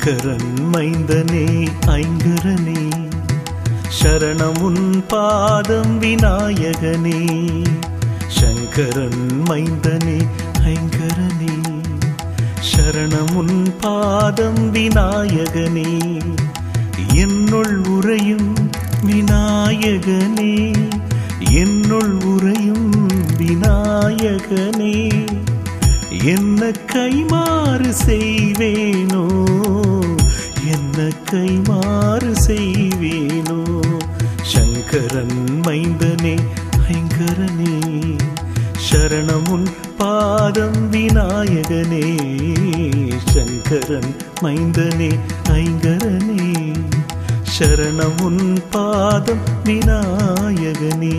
சங்கரன் மைந்தனே ஐங்கரனே சரணம் உன் பாதம் விநாயகனே சங்கரன் மைந்தனே ஐங்கரனே சரணம் உன் பாதம் விநாயகனே என்னுள் உறையும் விநாயகனே என்னுள் உறையும் விநாயகனே என்ன கைமாறு செய்வேனோ என்ன கைமாறு செய்வேனோ சங்கரன் மைந்தனே ஐங்கரனே சரணமுன் பாதம் விநாயகனே சங்கரன் மைந்தனே ஐங்கரனே சரணமுன் பாதம் விநாயகனே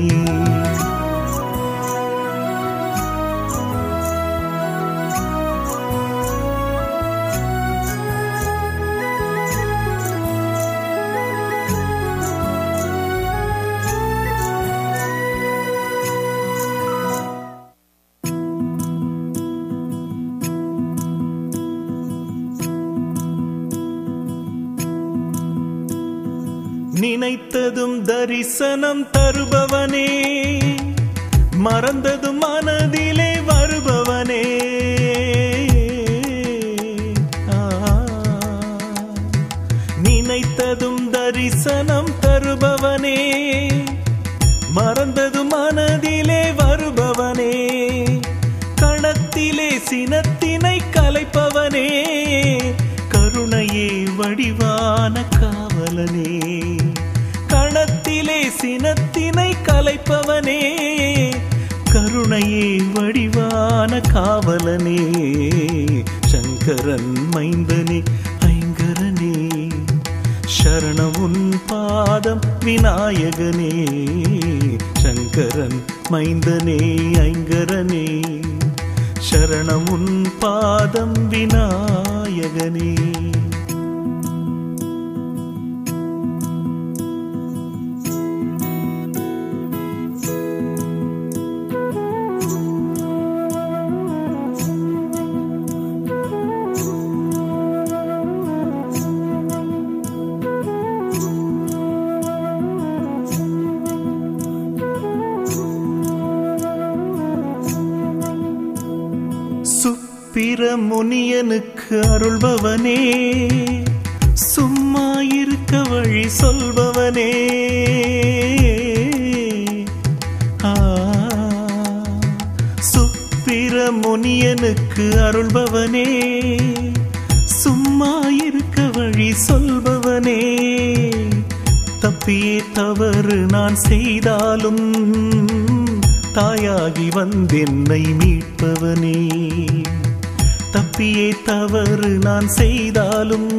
நினைத்ததும் தரிசனம் தருபவனே மறந்ததும் மனதிலே வருபவனே ஆ. நினைத்ததும் தரிசனம் தருபவனே மறந்ததும் மனதிலே வருபவனே கணத்திலே சினத்தினை கலைப்பவனே கருணையே வடிவான காவலனே கணத்திலே சினத்தினை கலைப்பவனே கருணையே வடிவான காவலனே சங்கரன் மைந்தனே ஐங்கரனே சரணம் உன் பாதம் விநாயகனே சங்கரன் மைந்தனே ஐங்கரனே சரணம் உன் பாதம் விநாயகனே சுப்பிரமுனியனுக்கு அருள்பவனே சும்மா இருக்க வழி சொல்பவனே ஆ, சுப்பிரமுனியனுக்கு அருள்பவனே சும்மா இருக்க வழி சொல்பவனே தப்பியே தவறு நான் செய்தாலும் தாயாகி வந்தென்னை மீட்பவனே தப்பியே தவறு நான் செய்தாலும்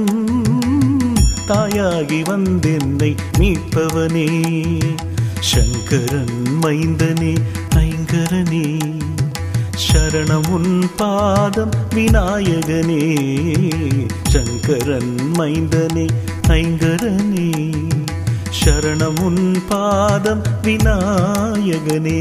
தாயாகி வந்தென்னை மீட்பவனே சங்கரன் மைந்தனே ஐங்கரனே சரணம் உன் பாதம் விநாயகனே சங்கரன் மைந்தனே ஐங்கரனே சரணம் உன் பாதம் விநாயகனே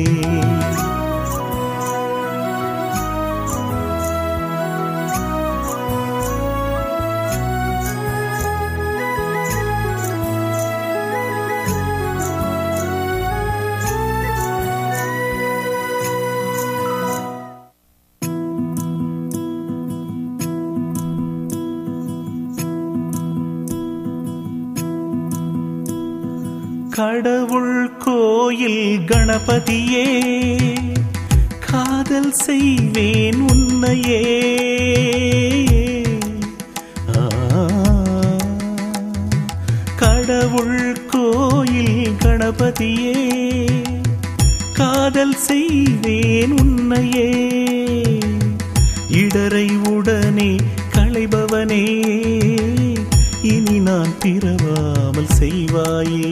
கடவுள் கோயில் கணபதியே காதல் செய்வேன் உன்னையே ஆ, கடவுள் கோயில் கணபதியே காதல் செய்வேன் உன்னையே இடரை உடனே களைபவனே இனி நான் பிறவாமல் செய்வாயே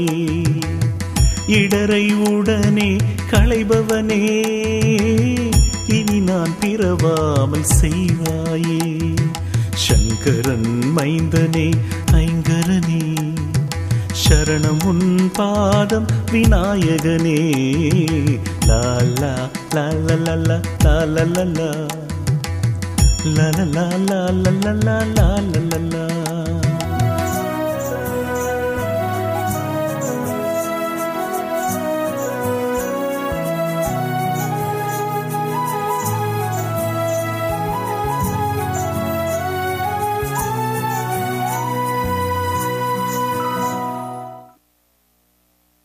இடரை உடனே களைபவனே இனி நான் பிறவாமல் செய்வாயே சங்கரன் மைந்தனே ஐங்கரனே சரணம் உன் பாதம் விநாயகனே Lala Lala Lala Lala La la la la la la la la la la la